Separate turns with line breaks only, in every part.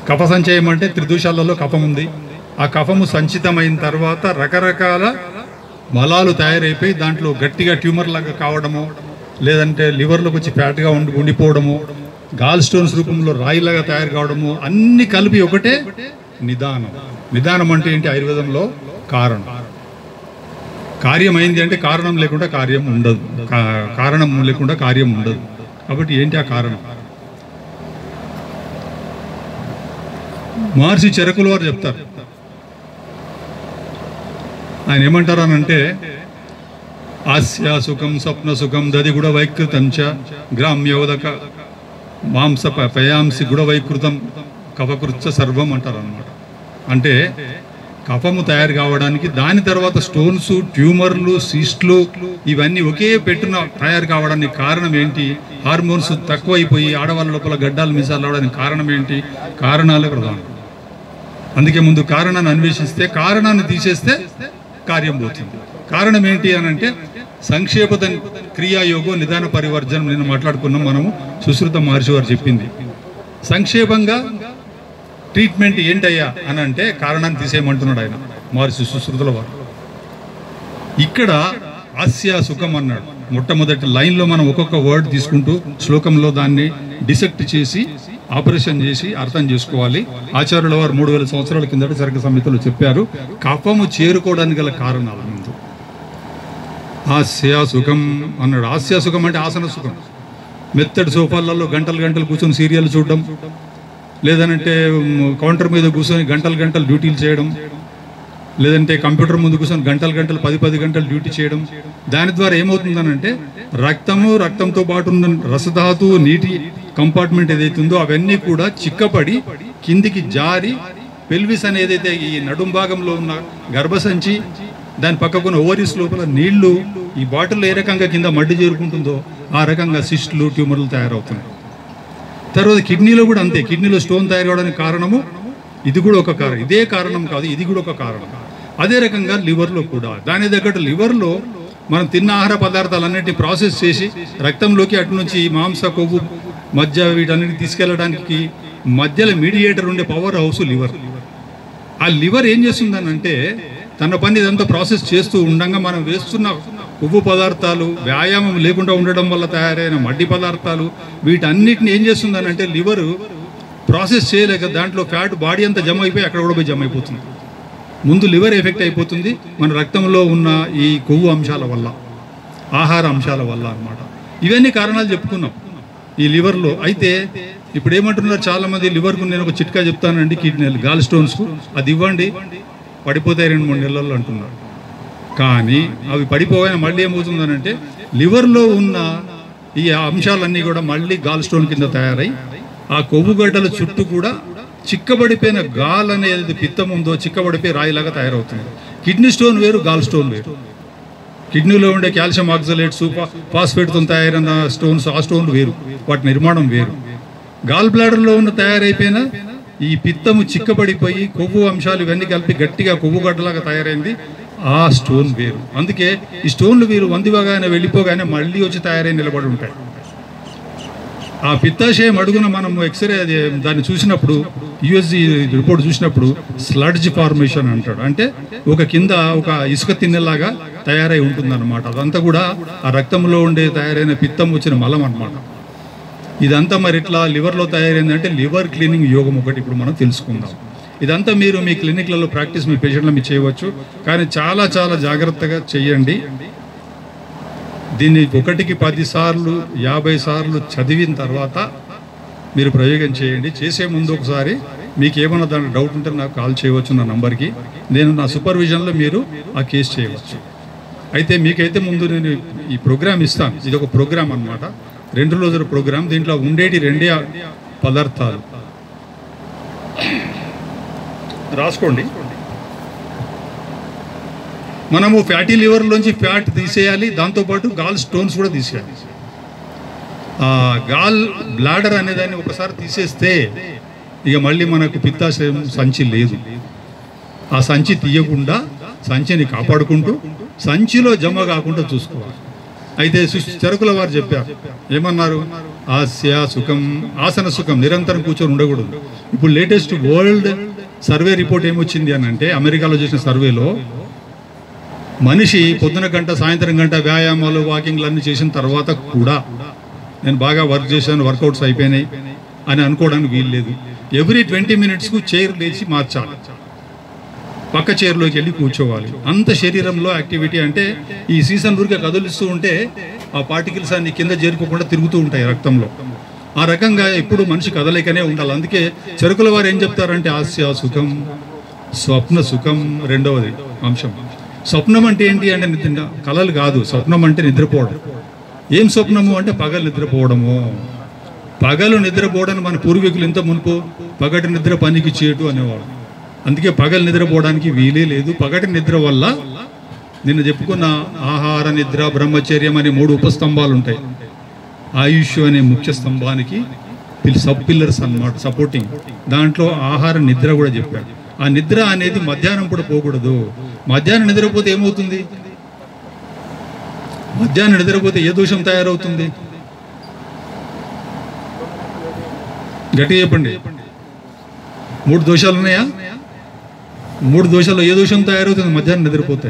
కఫ సంచయం అంటే త్రిదోషాలలో కఫం ఉంది ఆ కఫము సంచితమైన తర్వాత రకరకాల మలాలు తయారైపోయి దాంట్లో గట్టిగా ట్యూమర్ లాగా కావడము లేదంటే లివర్లోకి వచ్చి ఫ్యాట్గా ఉండి ఉండిపోవడము గాల్ స్టోన్స్ రూపంలో రాయిలాగా తయారు కావడము అన్ని కలిపి ఒకటే నిదానం నిదానం అంటే ఏంటి ఆయుర్వేదంలో కారణం కార్యమైంది అంటే కారణం లేకుండా కార్యం ఉండదు కా- కారణం లేకుండా కార్యం ఉండదు కాబట్టి ఏంటి ఆ కారణం మహర్షి చెరకుల వారు చెప్తారు ఆయన ఏమంటారు అని అంటే ఆస్య సుఖం స్వప్న సుఖం దది గుడ వైకృతం చ గ్రామ్యోదక మాంస ప- పయాంసి గుడ వైకృతం కఫకృత్య సర్వం అంటారు అనమాట అంటే కఫము తయారు కావడానికి దాని తర్వాత స్టోన్స్ ట్యూమర్లు సిస్ట్లు ఇవన్నీ ఒకే పెట్టున తయారు కావడానికి కారణం ఏంటి హార్మోన్స్ తక్కువైపోయి ఆడవాళ్ళ లోపల గడ్డాలు మిసాలు అవడానికి కారణం ఏంటి కారణాలే ప్రధానం అందుకే ముందు కారణాన్ని అన్వేషిస్తే కారణాన్ని తీసేస్తే కార్యం పోతుంది కారణం ఏంటి అని అంటే సంక్షేపత క్రియాయోగో నిదాన పరివర్జనం నిన్న మాట్లాడుకున్నాం మనము సుశ్రుత మహర్షి వారు చెప్పింది సంక్షేపంగా ట్రీట్మెంట్ ఏంటయ్యా అని అంటే కారణాన్ని తీసేయమంటున్నాడు ఆయన మహర్షి సుశ్రుతుల వారు ఇక్కడ హాస్య సుఖం అన్నాడు మొట్టమొదటి లైన్లో మనం ఒక్కొక్క వర్డ్ తీసుకుంటూ శ్లోకంలో దాన్ని డిసెక్ట్ చేసి ఆపరేషన్ చేసి అర్థం చేసుకోవాలి ఆచార్యుల వారు మూడు వేల సంవత్సరాల కిందట సరిగ్గా సమితిలో చెప్పారు కఫము చేరుకోవడానికి గల కారణాలు ముందు హాస్య సుఖం అన్నాడు హాస్య సుఖం అంటే ఆసన సుఖం మెత్తడి సోఫాలలో గంటలు గంటలు కూర్చొని సీరియల్ చూడడం లేదనంటే మ్, కౌంటర్ మీద కూర్చొని గంటలు గంటలు డ్యూటీలు చేయడం లేదంటే కంప్యూటర్ ముందు కూర్చొని గంటలు గంటలు పది పది గంటలు డ్యూటీ చేయడం దాని ద్వారా ఏమవుతుందనంటే రక్తము రక్తంతో పాటు ఉన్న రసధాతు నీటి కంపార్ట్మెంట్ ఏదైతే ఉందో అవన్నీ కూడా చిక్కపడి కిందికి జారి పెల్విస్ అని ఏదైతే ఈ నడుం భాగంలో ఉన్న గర్భసంచి దాని పక్కకున్న ఓవరీస్ లోపల నీళ్లు ఈ బాటిల్లో ఏ రకంగా కింద మడ్డి చేరుకుంటుందో ఆ రకంగా సిస్టులు ట్యూమర్లు తయారవుతున్నాయి తర్వాత కిడ్నీలో కూడా అంతే కిడ్నీలో స్టోన్ తయారు కావడానికి కారణము ఇది కూడా ఒక కారణం ఇదే కారణం కాదు ఇది కూడా ఒక కారణం అదే రకంగా లివర్లో కూడా దాని తగ్గట్టు లివర్లో మనం తిన్న ఆహార పదార్థాలన్నిటిని ప్రాసెస్ చేసి రక్తంలోకి అటు నుంచి ఈ మాంస కొవ్వు మధ్య వీటన్నిటిని తీసుకెళ్ళడానికి మధ్యలో మీడియేటర్ ఉండే పవర్ హౌస్ లివర్ ఆ లివర్ ఏం చేస్తుందనంటే తన పని ఇదంతా ప్రాసెస్ చేస్తూ ఉండగా మనం వేస్తున్న కొవ్వు పదార్థాలు వ్యాయామం లేకుండా ఉండడం వల్ల తయారైన మడ్డి పదార్థాలు వీటన్నిటిని ఏం చేస్తుందనంటే లివర్ ప్రాసెస్ చేయలేక దాంట్లో ఫ్యాట్ బాడీ అంతా జమ అయిపోయి అక్కడ కూడా పోయి జమ అయిపోతుంది ముందు లివర్ ఎఫెక్ట్ అయిపోతుంది మన రక్తంలో ఉన్న ఈ కొవ్వు అంశాల వల్ల ఆహార అంశాల వల్ల అన్నమాట ఇవన్నీ కారణాలు చెప్పుకున్నాం ఈ లివర్లో అయితే ఇప్పుడు ఏమంటున్నారు చాలా మంది లివర్కు నేను ఒక చిట్కా చెప్తానండి కిడ్నీలు గాల్ స్టోన్స్కు అది ఇవ్వండి పడిపోతాయి రెండు మూడు నెలల్లో అంటున్నారు కానీ అవి పడిపోగానే మళ్ళీ ఏమవుతుందనంటే లివర్లో ఉన్న ఈ అంశాలన్నీ కూడా మళ్ళీ గాల్ స్టోన్ కింద తయారై ఆ కొవ్వుగడ్డల చుట్టూ కూడా చిక్కబడిపోయిన గాల్ అనేది పిత్తం ఉందో చిక్కబడిపోయి రాయిలాగా తయారవుతుంది కిడ్నీ స్టోన్ వేరు గాల్ స్టోన్ వేరు కిడ్నీలో ఉండే కాల్షియం ఆక్సలేట్స్ ఫాస్ఫేట్తో తయారైన స్టోన్స్ ఆ స్టోన్లు వేరు వాటి నిర్మాణం వేరు గాల్ బ్లాడర్లో ఉన్న తయారైపోయిన ఈ పిత్తము చిక్కబడిపోయి కొవ్వు అంశాలు ఇవన్నీ కలిపి గట్టిగా కొవ్వు గడ్డలాగా తయారైంది ఆ స్టోన్ వేరు అందుకే ఈ స్టోన్లు వీరు వందివగానే వెళ్ళిపోగానే మళ్ళీ వచ్చి తయారై నిలబడి ఉంటాయి ఆ పిత్తాశయం అడుగున మనం ఎక్స్రే అది దాన్ని చూసినప్పుడు యుఎస్జి రిపోర్ట్ చూసినప్పుడు స్లడ్జ్ ఫార్మేషన్ అంటాడు అంటే ఒక కింద ఒక ఇసుక తిన్నెలాగా తయారై ఉంటుందన్నమాట అదంతా కూడా ఆ రక్తంలో ఉండే తయారైన పిత్తం వచ్చిన మలం అన్నమాట ఇదంతా మరి ఇట్లా లివర్లో తయారైందంటే లివర్ క్లీనింగ్ యోగం ఒకటి ఇప్పుడు మనం తెలుసుకుందాం ఇదంతా మీరు మీ క్లినిక్లలో ప్రాక్టీస్ మీ పేషెంట్లో మీరు చేయవచ్చు కానీ చాలా చాలా జాగ్రత్తగా చేయండి దీన్ని ఒకటికి పది సార్లు యాభై సార్లు చదివిన తర్వాత మీరు ప్రయోగం చేయండి చేసే ముందు ఒకసారి మీకు ఏమైనా దాని డౌట్ ఉంటే నాకు కాల్ చేయవచ్చు నా నంబర్కి నేను నా సూపర్విజన్లో మీరు ఆ కేసు చేయవచ్చు అయితే మీకైతే ముందు నేను ఈ ప్రోగ్రామ్ ఇస్తాను ఇది ఒక ప్రోగ్రామ్ అన్నమాట రెండు రోజుల ప్రోగ్రామ్ దీంట్లో ఉండేటి రెండే పదార్థాలు రాసుకోండి మనము ఫ్యాటీ లివర్లోంచి ఫ్యాట్ తీసేయాలి దాంతోపాటు గాల్ స్టోన్స్ కూడా తీసేయాలి ఆ గాల్ బ్లాడర్ అనే దాన్ని ఒకసారి తీసేస్తే ఇక మళ్ళీ మనకు పిత్తాశయం సంచి లేదు ఆ సంచి తీయకుండా సంచిని కాపాడుకుంటూ సంచిలో జమ కాకుండా చూసుకోవాలి అయితే సు- చెరకుల వారు చెప్పారు ఏమన్నారు ఆస్య సుఖం ఆసన సుఖం నిరంతరం కూర్చొని ఉండకూడదు ఇప్పుడు లేటెస్ట్ వరల్డ్ సర్వే రిపోర్ట్ ఏమొచ్చింది అని అంటే అమెరికాలో చేసిన సర్వేలో మనిషి పొద్దున గంట సాయంత్రం గంట వ్యాయామాలు వాకింగ్లు అన్ని చేసిన తర్వాత కూడా నేను బాగా వర్క్ చేశాను వర్కౌట్స్ అయిపోయినాయి అని అనుకోవడానికి వీలు లేదు ఎవ్రీ ట్వంటీ మినిట్స్కు చైర్ లేచి మార్చాలి పక్క చైర్లోకి వెళ్ళి కూర్చోవాలి అంత శరీరంలో యాక్టివిటీ అంటే ఈ సీజన్ ఊరికే కదులుస్తూ ఉంటే ఆ పార్టికల్స్ అన్ని కింద చేరుకోకుండా తిరుగుతూ ఉంటాయి రక్తంలో ఆ రకంగా ఎప్పుడు మనిషి కదలికనే ఉండాలి అందుకే చెరుకుల వారు ఏం చెప్తారంటే ఆస్య సుఖం స్వప్న సుఖం రెండవది అంశం స్వప్నం అంటే ఏంటి అంటే నిద్ర కలలు కాదు స్వప్నం అంటే నిద్రపోవడం ఏం స్వప్నము అంటే పగలు నిద్రపోవడము పగలు నిద్రపోవడానికి మన పూర్వీకులు ఎంత మునుపు పగటి నిద్ర పనికి చేటు అనేవాడు అందుకే పగలు నిద్రపోవడానికి వీలే లేదు పగటి నిద్ర వల్ల నిన్న చెప్పుకున్న ఆహార నిద్ర బ్రహ్మచర్యం అనే మూడు ఉపస్తంభాలు ఉంటాయి ఆయుష్ అనే ముఖ్య స్తంభానికి సబ్ పిల్లర్స్ అన్నమాట సపోర్టింగ్ దాంట్లో ఆహార నిద్ర కూడా చెప్పాడు ఆ నిద్ర అనేది మధ్యాహ్నం పూట పోకూడదు మధ్యాహ్నం నిద్రపోతే ఏమవుతుంది మధ్యాహ్నం నిద్రపోతే ఏ దోషం తయారవుతుంది గట్టిగా చెప్పండి మూడు దోషాలు ఉన్నాయా మూడు దోషాలు ఏ దోషం తయారవుతుంది మధ్యాహ్నం నిద్రపోతే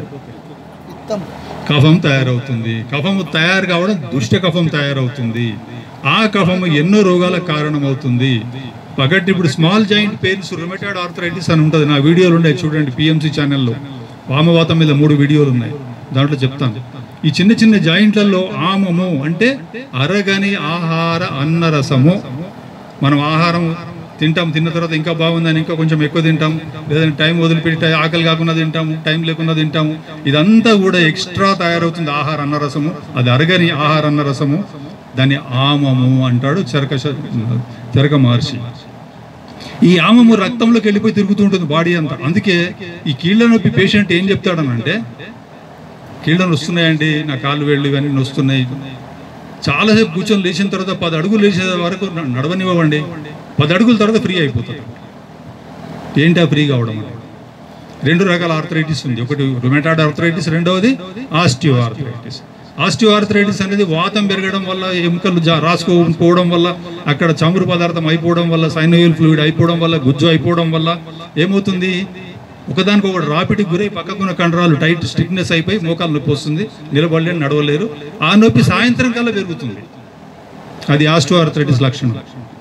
కఫం తయారవుతుంది కఫము తయారు కావడం దుష్ట కఫం తయారవుతుంది ఆ కఫము ఎన్నో రోగాలకు కారణమవుతుంది పగటి ఇప్పుడు small joint pains rheumatoid arthritis అని ఉంటుంది నా వీడియోలు ఉన్నాయి చూడండి పిఎంసి ఛానల్లో వామవాతం మీద మూడు వీడియోలు ఉన్నాయి దాంట్లో చెప్తాను ఈ చిన్న చిన్న జాయింట్లలో ఆమము అంటే అరగని ఆహార అన్నరసము మనం ఆహారం తింటాం తిన్న తర్వాత ఇంకా బాగుందని ఇంకా కొంచెం ఎక్కువ తింటాం లేదంటే టైం వదిలిపెట్టి టై- ఆకలి కాకుండా తింటాము టైం లేకుండా తింటాము ఇదంతా కూడా ఎక్స్ట్రా తయారవుతుంది ఆహార అన్నరసము అది అరగని ఆహార అన్నరసము దాన్ని ఆమము అంటాడు చెరక చెరక మహర్షి ఈ ఆమము రక్తంలోకి వెళ్ళిపోయి తిరుగుతూ ఉంటుంది బాడీ అంతా అందుకే ఈ కీళ్ళ నొప్పి పేషెంట్ ఏం చెప్తాడనంటే కీళ్ళ వస్తున్నాయండి నా కాళ్ళు వేళ్ళు ఇవన్నీ నొస్తున్నాయి చాలాసేపు కూర్చొని లేచిన తర్వాత పది అడుగులు లేచే వరకు న- నడవనివ్వండి పది అడుగుల తర్వాత ఫ్రీ అయిపోతుంది ఏంటి ఆ ఫ్రీ కావడం అనేది? రెండు రకాల ఆర్థరైటిస్ ఉంది ఒకటి రుమెటాయిడ్ ఆర్థరైటిస్ రెండవది ఆస్టియో ఆర్థరైటిస్ ఆస్టియో ఆర్థరైటిస్ అనేది వాతం పెరగడం వల్ల ఎముకలు జా రాసుకోకపోవడం వల్ల అక్కడ చమురు పదార్థం అయిపోవడం వల్ల సైనోయిల్ ఫ్లూయిడ్ అయిపోవడం వల్ల గుజ్జు అయిపోవడం వల్ల ఏమవుతుంది ఒకదానికి ఒకటి రాపిడికి గురై పక్కకున్న కండరాలు టైట్ స్టిక్నెస్ అయిపోయి మోకాలు నొప్పి వస్తుంది నిలబడలేరు నడవలేరు ఆ నొప్పి సాయంత్రం కల్లా పెరుగుతుంది అది ఆస్టియో ఆర్థరైటిస్ లక్షణం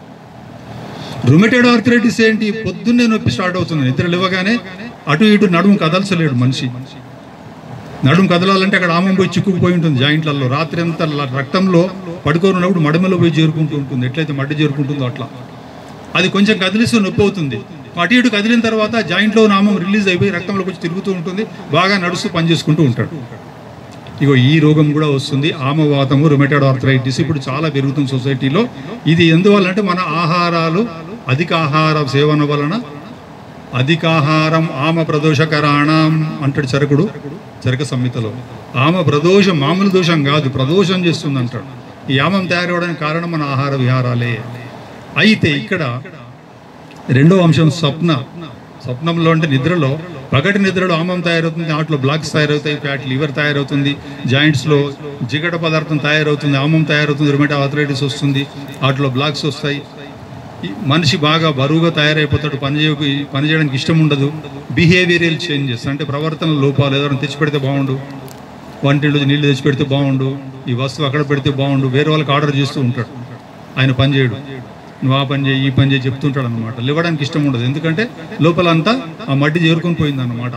రుమెటెడ్ ఆర్థరైటిస్ ఏంటి పొద్దున్నే నొప్పి స్టార్ట్ అవుతుంది నిద్ర లేవగానే అటు ఇటు నడుము కదల్చలేడు మనిషి నడుము కదలాలంటే అక్కడ ఆమం పోయి చిక్కుకుపోయి ఉంటుంది జాయింట్లలో రాత్రి అంతా ల- రక్తంలో పడుకొని ఉన్నప్పుడు మడమలో పోయి చేరుకుంటూ ఉంటుంది ఎట్లయితే మడ్డి చేరుకుంటుందో అట్లా అది కొంచెం కదిలిస్తూ నొప్పి అవుతుంది అటు ఇటు కదిలిన తర్వాత జాయింట్లో నామం రిలీజ్ అయిపోయి రక్తంలోకి వచ్చి తిరుగుతూ ఉంటుంది బాగా నడుస్తూ పనిచేసుకుంటూ ఉంటాడు ఇగో ఈ రోగం కూడా వస్తుంది ఆమవాతము రుమెటాయిడ్ ఆర్థరైటిస్ ఇప్పుడు చాలా పెరుగుతుంది సొసైటీలో ఇది ఎందువల్ల అంటే మన ఆహారాలు అధిక ఆహార సేవన వలన అధికాహారం ఆమ ప్రదోషకరాణం అంటాడు చరకుడు చరక సంహితలో ఆమ ప్రదోషం మామూలు దోషం కాదు ప్రదోషం చేస్తుంది అంటాడు ఈ ఆమం తయారవడానికి కారణం మన ఆహార విహారాలే అయితే ఇక్కడ రెండో అంశం స్వప్న స్వప్నంలో అంటే నిద్రలో పగటి నిద్రలో ఆమం తయారవుతుంది వాటిలో బ్లాక్స్ తయారవుతాయి ఫ్యాట్ లివర్ తయారవుతుంది జాయింట్స్లో జిగట పదార్థం తయారవుతుంది ఆమం తయారవుతుంది రుమేటా ఆథరైటిస్ వస్తుంది వాటిలో బ్లాక్స్ వస్తాయి ఈ మనిషి బాగా బరువుగా తయారైపోతాడు పని చేయ పని చేయడానికి ఇష్టం ఉండదు బిహేవియరల్ చేంజెస్ అంటే ప్రవర్తన లోపాలు ఏదైనా తెచ్చి పెడితే బాగుండు వంటింట్లో నీళ్లు తెచ్చి పెడితే బాగుండు ఈ వస్తువు అక్కడ పెడితే బాగుండు వేరే వాళ్ళకి ఆర్డర్ చేస్తూ ఉంటాడు ఆయన పని చేయడు నువ్వు ఆ పని చేయి ఈ పని చేయి చెప్తుంటాడు అనమాట లేవడానికి ఇష్టం ఉండదు ఎందుకంటే లోపల అంతా ఆ మట్టి చేరుకొని పోయింది అనమాట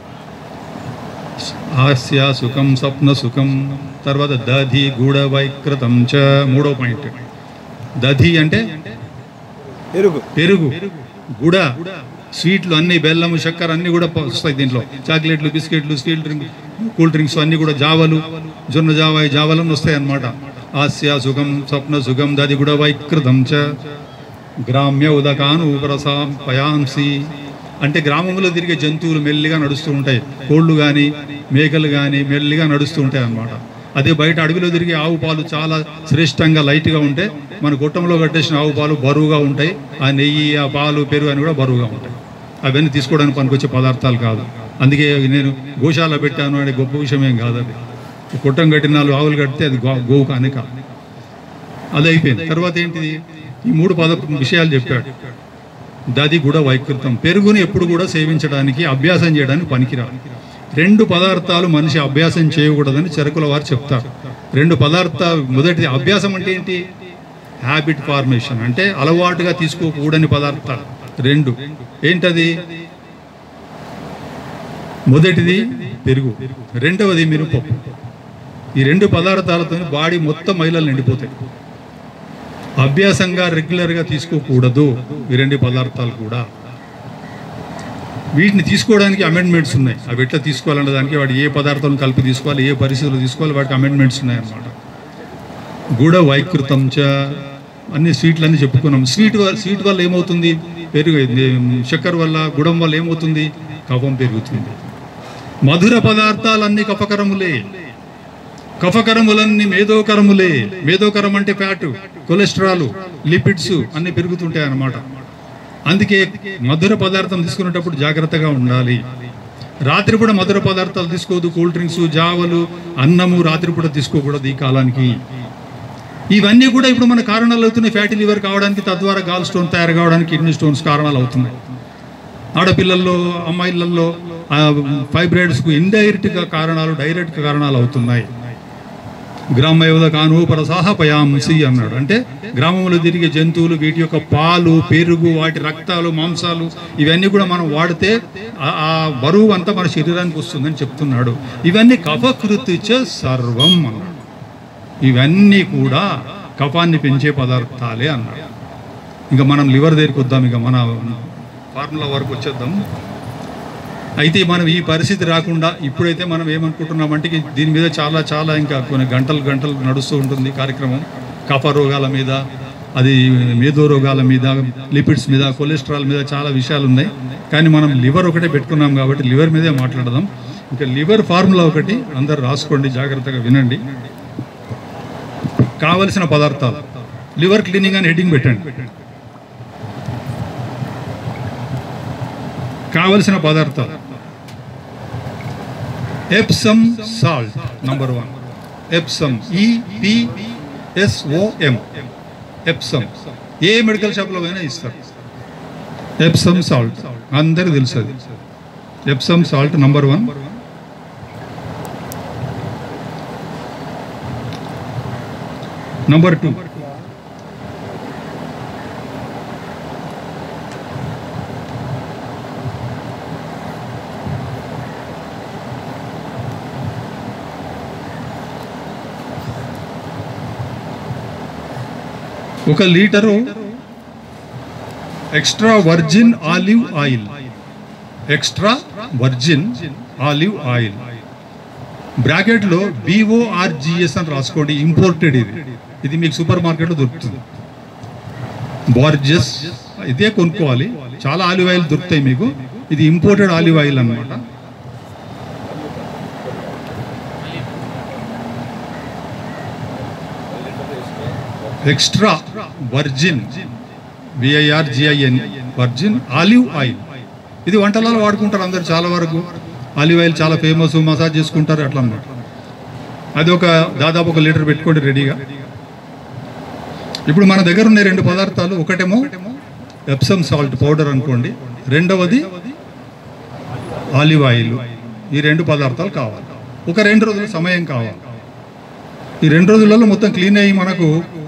హాస్య సుఖం స్వప్న సుఖం తర్వాత దధి గూఢ వైకృతం చ మూడో పాయింట్ దధి అంటే
ఎరుగు
పెరుగు గుడ స్వీట్లు అన్ని బెల్లము చక్కెర అన్ని కూడా ప- వస్తాయి దీంట్లో చాక్లెట్లు బిస్కెట్లు స్టీల్ డ్రింక్ కూల్ డ్రింక్స్ అన్ని కూడా జావలు జొన్న జావ ఈ జావలను వస్తాయి అన్నమాట హాస్య సుఖం స్వప్న సుఖం దది కూడా వైకృతం చ గ్రామ్య ఉదకాను ఉపరసాం పయాంసి అంటే గ్రామంలో తిరిగే జంతువులు మెల్లిగా నడుస్తూ ఉంటాయి కోళ్ళు కానీ మేకలు కానీ మెల్లిగా నడుస్తూ ఉంటాయి అన్నమాట అదే బయట అడవిలో తిరిగే ఆవు పాలు చాలా శ్రేష్టంగా లైట్గా ఉంటే మన గుట్టంలో కట్టేసిన ఆవు పాలు బరువుగా ఉంటాయి ఆ నెయ్యి ఆ పాలు పెరుగు అని కూడా బరువుగా ఉంటాయి అవన్నీ తీసుకోవడానికి పనికొచ్చే పదార్థాలు కాదు అందుకే నేను గోశాల పెట్టాను అనే గొప్ప విషయం ఏం కాదు అది కుట్టం కట్టిన నాలుగు ఆవులు కడితే అది గో గోవు కానీ కాదు అది అయిపోయింది తర్వాత ఏంటిది ఈ మూడు పద విషయాలు చెప్పాడు దది కూడా వైకృతం పెరుగుని ఎప్పుడు కూడా సేవించడానికి అభ్యాసం చేయడానికి పనికిరాదు రెండు పదార్థాలు మనిషి అభ్యాసం చేయకూడదని చెరుకుల వారు చెప్తారు రెండు పదార్థాలు మొదటిది అభ్యాసం అంటే ఏంటి హ్యాబిట్ ఫార్మేషన్ అంటే అలవాటుగా తీసుకోకూడని పదార్థాలు రెండు ఏంటది మొదటిది పెరుగు రెండవది మినపప్పు ఈ రెండు పదార్థాలతో బాడీ మొత్తం మైలలు నిండిపోతాయి అభ్యాసంగా రెగ్యులర్గా తీసుకోకూడదు ఈ రెండు పదార్థాలు కూడా వీటిని తీసుకోవడానికి అమెండ్మెంట్స్ ఉన్నాయి అవి ఎట్లా తీసుకోవాలనే దానికి వాడు ఏ పదార్థాలను కలిపి తీసుకోవాలి ఏ పరిస్థితులు తీసుకోవాలి వాటికి అమెండ్మెంట్స్ ఉన్నాయన్నమాట గుడ వైకృతం చ అన్ని స్వీట్లు అన్ని చెప్పుకున్నాం స్వీట్ వల్ల స్వీట్ వల్ల ఏమవుతుంది పెరుగు ఇది, చక్కెర వల్ల గుడం వల్ల ఏమవుతుంది కఫం పెరుగుతుంది మధుర పదార్థాలన్నీ కఫకరములే కఫకరములన్నీ మేధోకరములే మేధోకరం అంటే ఫ్యాట్ కొలెస్ట్రాల్ లిపిడ్స్ అన్ని పెరుగుతుంటాయి అన్నమాట అందుకే మధుర పదార్థం తీసుకునేటప్పుడు జాగ్రత్తగా ఉండాలి రాత్రిపూట మధుర పదార్థాలు తీసుకోవద్దు కూల్ డ్రింక్స్ జావలు అన్నము రాత్రిపూట తీసుకోకూడదు ఈ కాలానికి ఇవన్నీ కూడా ఇప్పుడు మన కారణాలు అవుతున్నాయి ఫ్యాటీ లివర్ కావడానికి తద్వారా గాల్ స్టోన్ తయారు కావడానికి కిడ్నీ స్టోన్స్ కారణాలు అవుతున్నాయి ఆడపిల్లల్లో అమ్మాయిలలో ఫైబ్రాయిడ్స్కు ఇండైరెక్ట్గా కారణాలు డైరెక్ట్ కారణాలు అవుతున్నాయి గ్రామయోధ కాను పరసాహపయాంసి అన్నాడు అంటే గ్రామంలో తిరిగే జంతువులు వీటి యొక్క పాలు పెరుగు వాటి రక్తాలు మాంసాలు ఇవన్నీ కూడా మనం వాడితే ఆ- ఆ బరువు అంతా మన శరీరానికి వస్తుందని చెప్తున్నాడు ఇవన్నీ కఫకృతిచ సర్వం అన్నాడు ఇవన్నీ కూడా కఫాన్ని పెంచే పదార్థాలే అన్నాడు ఇంకా మనం లివర్ దగ్గరికి వద్దాం ఇక మన ఫార్ములా వరకు వచ్చేద్దాం అయితే మనం ఈ పరిస్థితి రాకుండా ఇప్పుడైతే మనం ఏమనుకుంటున్నామంటే ఇక దీని మీద చాలా చాలా ఇంకా కొన్ని గంటలు గంటలు నడుస్తూ ఉంటుంది కార్యక్రమం కఫ రోగాల మీద అది మేధో రోగాల మీద లిపిడ్స్ మీద కొలెస్ట్రాల్ మీద చాలా విషయాలు ఉన్నాయి కానీ మనం లివర్ ఒకటే పెట్టుకున్నాం కాబట్టి లివర్ మీదే మాట్లాడదాం ఇంకా లివర్ ఫార్ములా ఒకటి అందరు రాసుకోండి జాగ్రత్తగా వినండి కావలసిన పదార్థాలు లివర్ క్లీనింగ్ అని హెడ్డింగ్ పెట్టండి కావలసిన పదార్థాలు Epsom salt number one Epsom E P S O M Epsom ఏ మెడికల్ షాప్లో పోయినా ఇస్తారు ఎప్సమ్ సాల్ట్ అందరికి తెలుసు అది Epsom salt number one number two ఒక litre extra virgin olive oil extra virgin olive oil బ్రాకెట్లో బిఓఆర్జిఎస్ అని రాసుకోండి ఇంపోర్టెడ్ ఇది ఇది మీకు సూపర్ మార్కెట్లో దొరుకుతుంది బార్జెస్ ఇదే కొనుక్కోవాలి చాలా ఆలివ్ ఆయిల్ దొరుకుతాయి మీకు ఇది ఇంపోర్టెడ్ ఆలివ్ ఆయిల్ అన్నమాట extra virgin V I R G I N virgin olive oil ఇది వంటలలో వాడుకుంటారు అందరు చాలా వరకు ఆలివ్ ఆయిల్ చాలా ఫేమస్ మసాజ్ చేసుకుంటారు అట్లా అన్నమాట అది ఒక దాదాపు ఒక లీటర్ పెట్టుకోండి రెడీగా ఇప్పుడు మన దగ్గర ఉన్న రెండు పదార్థాలు ఒకటేమో ఎప్సమ్ సాల్ట్ పౌడర్ అనుకోండి రెండవది ఆలివ్ ఆయిల్ ఈ రెండు పదార్థాలు కావాలి ఒక రెండు రోజుల సమయం కావాలి ఈ రెండు రోజులలో మొత్తం క్లీన్ అయ్యి మనకు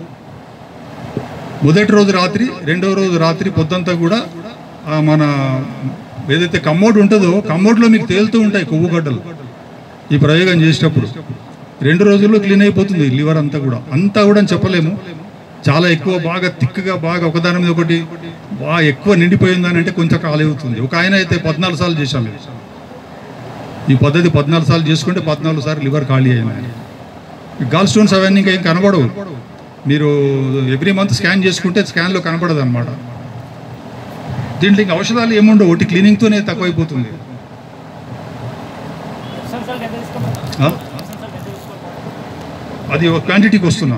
మొదటి రోజు రాత్రి రెండవ రోజు రాత్రి పొద్దంతా కూడా ఆ మన ఏదైతే కమ్మోడ్ ఉంటుందో కమ్మోడ్లో మీకు తేలుతూ ఉంటాయి కొవ్వుగడ్డలు ఈ ప్రయోగం చేసేటప్పుడు రెండు రోజుల్లో క్లీన్ అయిపోతుంది లివర్ అంతా కూడా అంతా కూడా అని చెప్పలేము చాలా ఎక్కువ బాగా తిక్కుగా బాగా ఒకదాని మీద ఒకటి బాగా ఎక్కువ నిండిపోయిందని అంటే కొంచెం ఖాళీ అవుతుంది ఒక ఆయన అయితే పద్నాలుగు సార్లు చేశాం ఇది. ఈ పద్ధతి పద్నాలుగు సార్లు చేసుకుంటే పద్నాలుగు సార్లు లివర్ ఖాళీ అయింది గాల్ స్టోన్స్ అవన్నీ ఇంకా ఏం కనబడవు మీరు ఎవ్రీ మంత్ స్కాన్ చేసుకుంటే స్కాన్లో కనపడదు అనమాట దీంట్లో ఇంకా ఔషధాలు ఏముండవు ఒకటి క్లీనింగ్తోనే తక్కువైపోతుంది ఆ? అది ఒక క్వాంటిటీకి వస్తున్నాం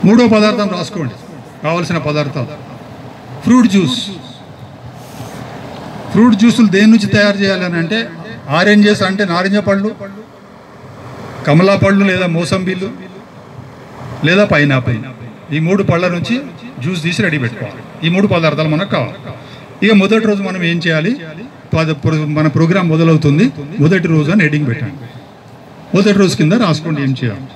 మూడో పదార్థం రాసుకోండి కావలసిన పదార్థాలు ఫ్రూట్ జ్యూస్ ఫ్రూట్ జ్యూసులు దేని నుంచి తయారు చేయాలని అంటే ఆరెంజెస్ అంటే నారింజ పళ్ళు కమలా పళ్ళు లేదా మోసంబీలు లేదా పైనాపిల్ ఈ మూడు పళ్ళ నుంచి జ్యూస్ తీసి రెడీ పెట్టుకోవాలి ఈ మూడు పదార్థాలు మనకు కావాలి ఇక మొదటి రోజు మనం ఏం చేయాలి పద- ప్ర- మన ప్రోగ్రాం మొదలవుతుంది మొదటి రోజు అని హెడింగ్ పెట్టండి మొదటి రోజు కింద రాసుకోండి ఏం చేయాలి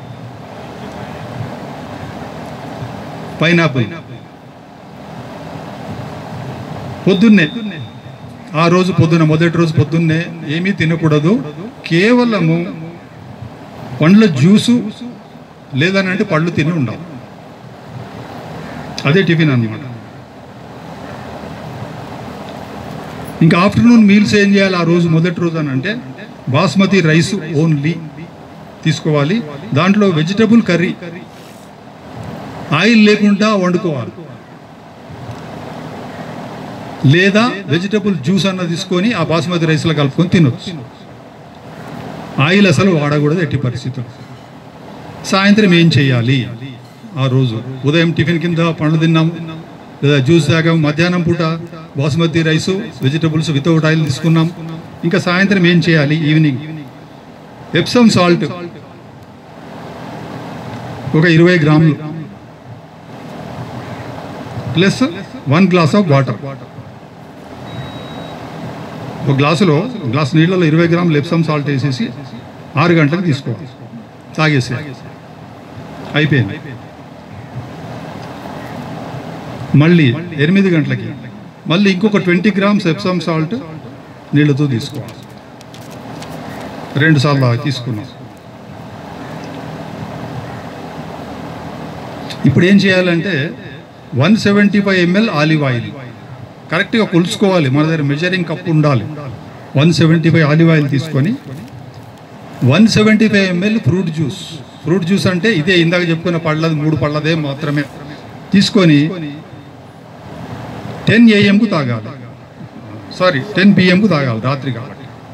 పైనాపిల్ పొద్దున్నే ఆ రోజు పొద్దున్న మొదటి రోజు పొద్దున్నే ఏమీ తినకూడదు కేవలము పండ్ల జ్యూసు లేదనంటే పళ్ళు తిని ఉండాలి అదే టిఫిన్ అన్నమాట ఇంకా ఆఫ్టర్నూన్ మీల్స్ ఏం చేయాలి ఆ రోజు మొదటి రోజు అని అంటే బాస్మతి రైస్ ఓన్లీ తీసుకోవాలి దాంట్లో వెజిటబుల్ కర్రీ ఆయిల్ లేకుండా వండుకోవాలి లేదా వెజిటబుల్ జ్యూస్ అన్న తీసుకొని ఆ బాస్మతి రైస్లో కలుపుకొని తినొచ్చు ఆయిల్ అసలు వాడకూడదు ఎట్టి పరిస్థితులు సాయంత్రం ఏం చేయాలి ఆ రోజు ఉదయం టిఫిన్ కింద పండ్లు తిన్నాము లేదా జ్యూస్ తాగాము మధ్యాహ్నం పూట basmati rice vegetables without oil తీసుకున్నాం ఇంకా సాయంత్రం ఏం చేయాలి ఈవినింగ్ ఎప్సమ్ సాల్ట్ ఒక ఇరవై గ్రాములు plus one glass of water ఒక గ్లాసులో గ్లాస్ నీళ్ళలో ఇరవై గ్రాములు ఎప్సమ్ సాల్ట్ వేసేసి ఆరు గంటలకు తీసుకోవాలి తాగేసి అయిపోయింది మళ్ళీ ఎనిమిది గంటలకి మళ్ళీ ఇంకొక ట్వంటీ గ్రామ్స్ ఎప్సమ్ సాల్ట్ నీళ్ళతో తీసుకోవాలి రెండు సార్లు తాగి- తీసుకున్నాం ఇప్పుడు ఏం చేయాలంటే one seventy five ML olive oil కరెక్ట్గా కొలుచుకోవాలి మన దగ్గర మెజరింగ్ కప్ ఉండాలి one seventy five olive oil తీసుకొని one seventy five ML fruit juice fruit juice అంటే ఇదే ఇందాక చెప్పుకున్న పళ్ళది మూడు పళ్ళదే మాత్రమే తీసుకొని టెన్ ఏఎంకు తాగాలి సారీ టెన్ పిఎంకు తాగాలి రాత్రి కాబట్టి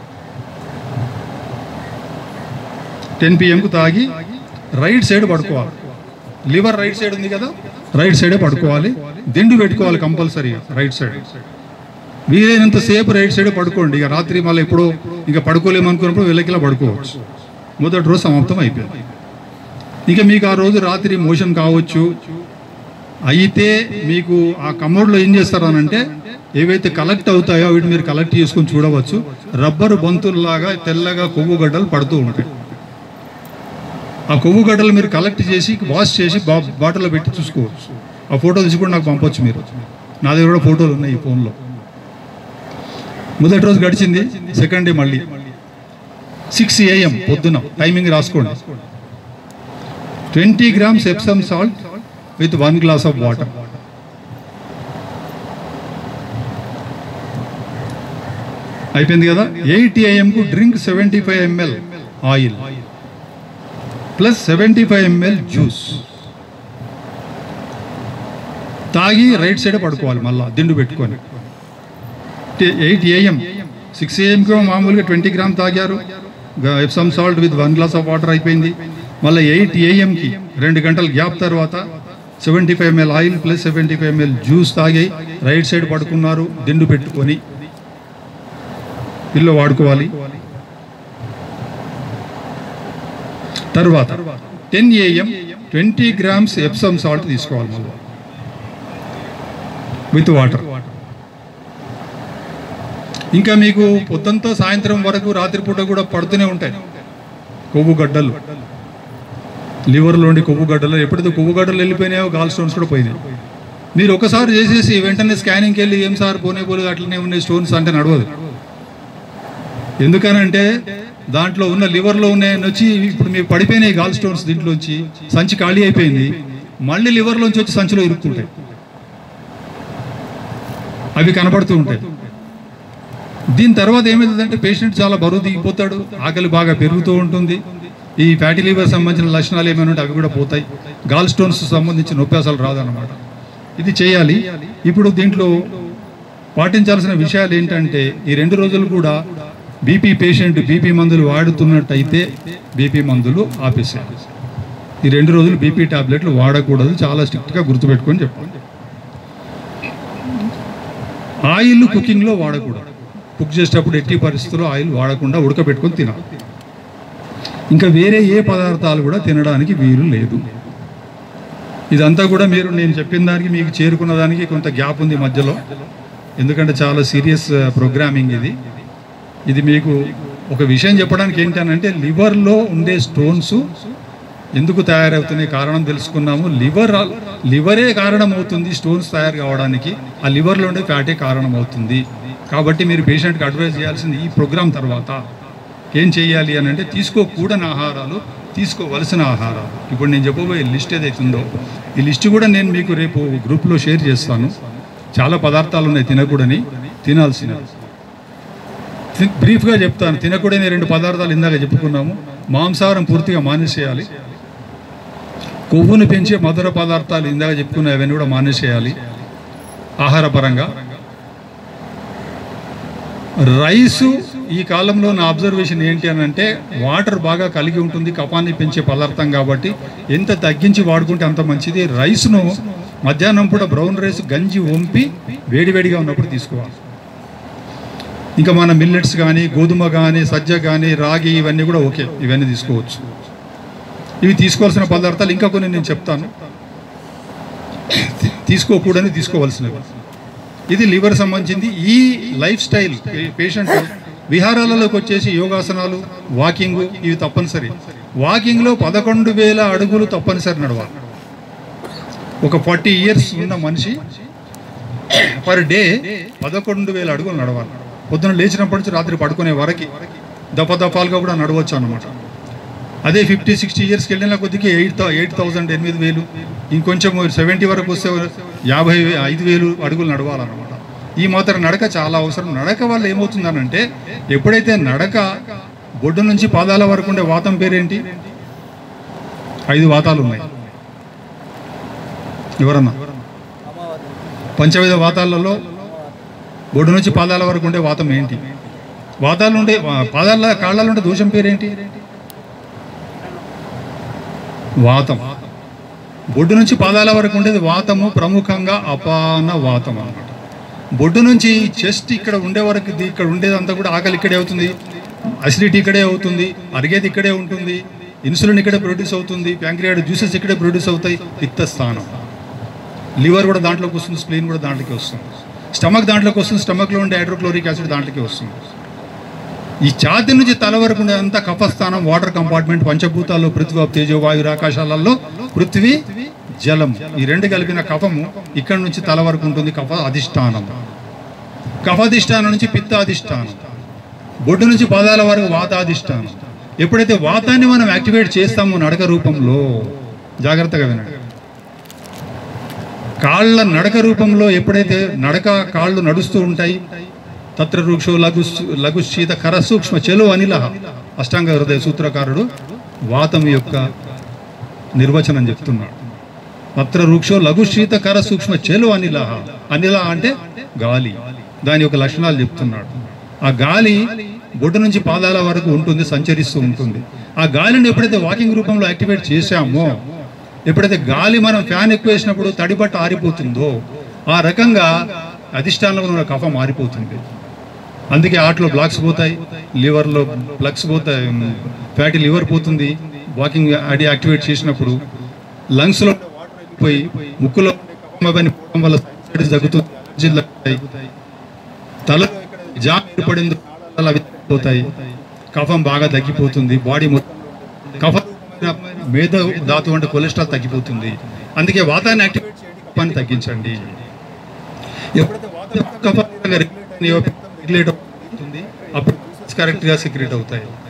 టెన్ పిఎంకు తాగి రైట్ సైడ్ పడుకోవాలి లివర్ రైట్ సైడ్ ఉంది కదా రైట్ సైడే పడుకోవాలి దిండు పెట్టుకోవాలి కంపల్సరీగా రైట్ సైడ్ వీలైనంత సేపు రైట్ సైడ్ పడుకోండి ఇక రాత్రి మళ్ళీ ఎప్పుడో ఇంకా పడుకోలేము అనుకున్నప్పుడు వెళ్ళకిలా పడుకోవచ్చు మొదటి రోజు సమాప్తం అయిపోయింది ఇక మీకు ఆ రోజు రాత్రి మోషన్ కావచ్చు అయితే మీకు ఆ కమోడ్లో ఏం చేస్తారనంటే ఏవైతే కలెక్ట్ అవుతాయో వీటి మీరు కలెక్ట్ చేసుకొని చూడవచ్చు రబ్బరు బంతుల్లాగా తెల్లగా కొవ్వు గడ్డలు పడుతూ ఉంటాయి ఆ కొవ్వు గడ్డలు మీరు కలెక్ట్ చేసి వాష్ చేసి బా బాటిల్లో పెట్టి చూసుకోవచ్చు ఆ ఫోటో తీసి కూడా నాకు పంపొచ్చు మీరు నా దగ్గర కూడా ఫోటోలు ఉన్నాయి ఈ ఫోన్లో మొదటి రోజు గడిచింది సెకండ్ డే మళ్ళీ సిక్స్ ఏఎం పొద్దున టైమింగ్ రాసుకోండి twenty grams Epsom salt with one glass of water అయిపోయింది కదా ఎయిట్ ఏఎంకు drink seventy five ML oil plus seventy five ML juice తాగి రైట్ సైడ్ పడుకోవాలి మళ్ళా దిండు పెట్టుకొని ఎయిట్ ఏఎం సిక్స్ ఏఎంకి మామూలుగా ట్వంటీ గ్రామ్ తాగారు Epsom salt with one glass of water అయిపోయింది మళ్ళీ ఎయిట్ ఏఎంకి రెండు గంటల గ్యాప్ తర్వాత seventy five ML oil plus seventy five ML juice తాగి రైట్ సైడ్ పడుకున్నారు దిండు పెట్టుకొని ఇల్లు వాడుకోవాలి తర్వాత ten AM twenty grams Epsom salt తీసుకోవాలి మళ్ళీ విత్ వాటర్ ఇంకా మీకు పొద్దుంతో సాయంత్రం వరకు రాత్రిపూట కూడా పడుతూనే ఉంటాయి కొవ్వు గడ్డలు లివర్లోని కొవ్వు గడ్డలు ఎప్పుడైతే కొవ్వు గడ్డలు వెళ్ళిపోయినాయో గాల్ స్టోన్స్ కూడా పోయినాయి మీరు ఒకసారి చేసేసి వెంటనే స్కానింగ్కి వెళ్ళి ఏం సార్ పోనే పోలేదు అట్లనే ఉన్నాయి స్టోన్స్ అంటే నడవదు ఎందుకనంటే దాంట్లో ఉన్న లివర్లో ఉన్నాయని వచ్చి ఇప్పుడు మీకు పడిపోయినాయి గాల్ స్టోన్స్ దీంట్లోంచి సంచి ఖాళీ అయిపోయింది మళ్ళీ లివర్లోంచి వచ్చి సంచిలో ఇరుక్కుంటాయి అవి కనపడుతూ ఉంటాయి దీని తర్వాత ఏమవుతుందంటే పేషెంట్ చాలా బరువు దిగిపోతాడు ఆకలి బాగా పెరుగుతూ ఉంటుంది ఈ ఫ్యాటీ లివర్ సంబంధించిన లక్షణాలు ఏమైనా ఉంటే అవి కూడా పోతాయి గాల్ స్టోన్స్ సంబంధించిన నొప్పి అసలు రాదన్నమాట ఇది చేయాలి ఇప్పుడు దీంట్లో పాటించాల్సిన విషయాలు ఏంటంటే ఈ రెండు రోజులు కూడా బీపీ పేషెంట్ బీపీ మందులు వాడుతున్నట్టయితే బీపీ మందులు ఆపేసేయాలి ఈ రెండు రోజులు బీపీ టాబ్లెట్లు వాడకూడదు చాలా స్ట్రిక్ట్గా గుర్తుపెట్టుకొని చెప్పాలి ఆయిల్ కుకింగ్లో వాడకూడదు కుక్ చేసేటప్పుడు ఎట్టి పరిస్థితుల్లో ఆయిల్ వాడకుండా ఉడకబెట్టుకొని తినాలి ఇంకా వేరే ఏ పదార్థాలు కూడా తినడానికి వీలు లేదు ఇదంతా కూడా మీరు నేను చెప్పిన దానికి మీకు చేరుకున్న దానికి కొంత గ్యాప్ ఉంది మధ్యలో ఎందుకంటే చాలా సీరియస్ ప్రోగ్రామింగ్ ఇది ఇది మీకు ఒక విషయం చెప్పడానికి ఏంటనంటే లివర్లో ఉండే స్టోన్స్ ఎందుకు తయారవుతున్నాయి కారణం తెలుసుకున్నాము లివర్ లివరే కారణం అవుతుంది స్టోన్స్ తయారు కావడానికి ఆ లివర్లో ఉండే ఫ్యాటే కారణం అవుతుంది కాబట్టి మీరు పేషెంట్కి అడ్వైజ్ చేయాల్సింది ఈ ప్రోగ్రాం తర్వాత ఏం చేయాలి అని అంటే తీసుకోకూడని ఆహారాలు తీసుకోవలసిన ఆహారాలు ఇప్పుడు నేను చెప్పబోయే లిస్ట్ ఏదైతే ఉందో ఈ లిస్ట్ కూడా నేను మీకు రేపు గ్రూప్లో షేర్ చేస్తాను చాలా పదార్థాలు ఉన్నాయి తినకూడని తినాల్సినవి తి- బ్రీఫ్గా చెప్తాను తినకూడని రెండు పదార్థాలు ఇందాక చెప్పుకున్నాము మాంసాహారం పూర్తిగా మానేసేయాలి కొవ్వును పెంచే మధుర పదార్థాలు ఇందాక చెప్పుకున్న అవన్నీ కూడా మానేసేయాలి ఆహార పరంగా రైసు ఈ కాలంలో నా అబ్జర్వేషన్ ఏంటి అని అంటే వాటర్ బాగా కలిగి ఉంటుంది కపాన్ని పెంచే పదార్థం కాబట్టి ఎంత తగ్గించి వాడుకుంటే అంత మంచిది రైస్ను మధ్యాహ్నం పూట బ్రౌన్ రైస్ గంజి వంపి వేడివేడిగా ఉన్నప్పుడు తీసుకోవాలి ఇంకా మన మిల్లెట్స్ కానీ గోధుమ కానీ సజ్జ కానీ రాగి ఇవన్నీ కూడా ఓకే ఇవన్నీ తీసుకోవచ్చు ఇవి తీసుకోవాల్సిన పదార్థాలు ఇంకా కొన్ని నేను చెప్తాను తీ- తీసుకోకూడని తీసుకోవాల్సినవి ఇది లివర్ సంబంధించింది ఈ లైఫ్ స్టైల్ పేషెంట్ విహారాలలోకి వచ్చేసి యోగాసనాలు వాకింగ్ ఇవి తప్పనిసరి వాకింగ్లో పదకొండు వేల అడుగులు తప్పనిసరి నడవాలి ఒక ఫార్టీ ఇయర్స్ ఉన్న మనిషి పర్ డే పదకొండు వేల అడుగులు నడవాలి పొద్దున లేచినప్పటి నుంచి రాత్రి పడుకునే వరకు దఫా దఫాలుగా కూడా నడవచ్చు అన్నమాట అదే ఫిఫ్టీ సిక్స్టీ ఇయర్స్కి వెళ్ళిన కొద్దికి ఎయిట్ ఎయిట్ థౌసండ్ ఎనిమిది వేలు ఇంకొంచెం సెవెంటీ వరకు వస్తే యాభై వే- ఐదు వేలు అడుగులు నడవాలన్నమాట ఈ మాత్రం నడక చాలా అవసరం నడక వల్ల ఏమవుతుందనంటే ఎప్పుడైతే నడక బొడ్డు నుంచి పాదాల వరకు ఉండే వాతం పేరేంటి ఐదు వాతాలు ఉన్నాయి ఎవరన్నా పంచవిధ వాతాలలో బొడ్డు నుంచి పాదాల వరకు ఉండే వాతం ఏంటి వాతాలు ఉండే వా- పాదాల కాళ్ళలో ఉండే దోషం పేరేంటి వాతం బొడ్డు నుంచి పాదాల వరకు ఉండేది వాతము ప్రముఖంగా అపాన వాతం అన్నమాట బొడ్డు నుంచి చెస్ట్ ఇక్కడ ఉండే వరకు ఇది ఇక్కడ ఉండేదంతా కూడా ఆకలి ఇక్కడే అవుతుంది అసిడిటీ ఇక్కడే అవుతుంది అరిగేది ఇక్కడే ఉంటుంది ఇన్సులిన్ ఇక్కడే ప్రొడ్యూస్ అవుతుంది ప్యాంక్రియాడ్ జ్యూసెస్ ఇక్కడే ప్రొడ్యూస్ అవుతాయి పిత్త స్థానం లివర్ కూడా దాంట్లోకి వస్తుంది స్ప్లీన్ కూడా దాంట్లోకి వస్తుంది స్టమక్ దాంట్లోకి వస్తుంది స్టమక్లో ఉండే హైడ్రోక్లోరిక్ యాసిడ్ దాంట్లోకి వస్తుంది ఈ ఛాతి నుంచి తల వరకు ఉండేదంతా కఫస్థానం వాటర్ కంపార్ట్మెంట్ పంచభూతాలు పృథ్వీ తేజో వాయు ఆకాశాలలో పృథ్వీ జలం ఈ రెండు కలిపిన కఫము ఇక్కడ నుంచి తల వరకు ఉంటుంది కఫ అధిష్టానం కఫాధిష్టానం నుంచి పిత్త అధిష్టానం బొడ్డు నుంచి పాదాల వరకు వాతాధిష్టానం ఎప్పుడైతే వాతాన్ని మనం యాక్టివేట్ చేస్తామో నడక రూపంలో జాగ్రత్తగా వినండి కాళ్ళ నడక రూపంలో ఎప్పుడైతే నడక కాళ్ళు నడుస్తూ ఉంటాయి తత్ర వృక్షో లఘు లఘు శీత కర సూక్ష్మ చెలు అనిల అష్టాంగ హృదయ సూత్రకారుడు వాతం యొక్క నిర్వచనం చెప్తున్నాడు తత్ర వృక్షో లఘు శీత కర సూక్ష్మ చెలు అనిల అనిల అంటే గాలి దాని యొక్క లక్షణాలు చెప్తున్నాడు ఆ గాలి బొడ్డు నుంచి పాదాల వరకు ఉంటుంది సంచరిస్తూ ఉంటుంది ఆ గాలిని ఎప్పుడైతే వాకింగ్ రూపంలో యాక్టివేట్ చేశామో ఎప్పుడైతే గాలి మనం ఫ్యాన్ ఎక్కువ వేసినప్పుడు తడిబట్ట ఆరిపోతుందో ఆ రకంగా అధిష్టానంలో ఉన్న కఫం ఆరిపోతుంది అందుకే ఆటలో బ్లాక్స్ పోతాయి లివర్లో ప్లగ్స్ పోతాయి ఫ్యాటీ లివర్ పోతుంది వాకింగ్ అది యాక్టివేట్ చేసినప్పుడు లంగ్స్లో పోయి ముక్కులో అవన్నీ పోవడం వల్ల side తగ్గుతుంది allergies తగ్గుతాయి. తల జామ్ ఏర్పడింది అలా పోతాయి కఫం బాగా తగ్గిపోతుంది బాడీ మొత్తం కఫ మేధ ధాతు అంటే కొలెస్ట్రాల్ తగ్గిపోతుంది అందుకే వాతాన్ని యాక్టివేట్ చేయండి కఫాన్ని తగ్గించండి ఎప్పుడైతే వాతావరణ కఫం రెగ్యులేట్ అవుతుంది అప్పుడు కరెక్ట్గా సెక్రెట్ అవుతాయి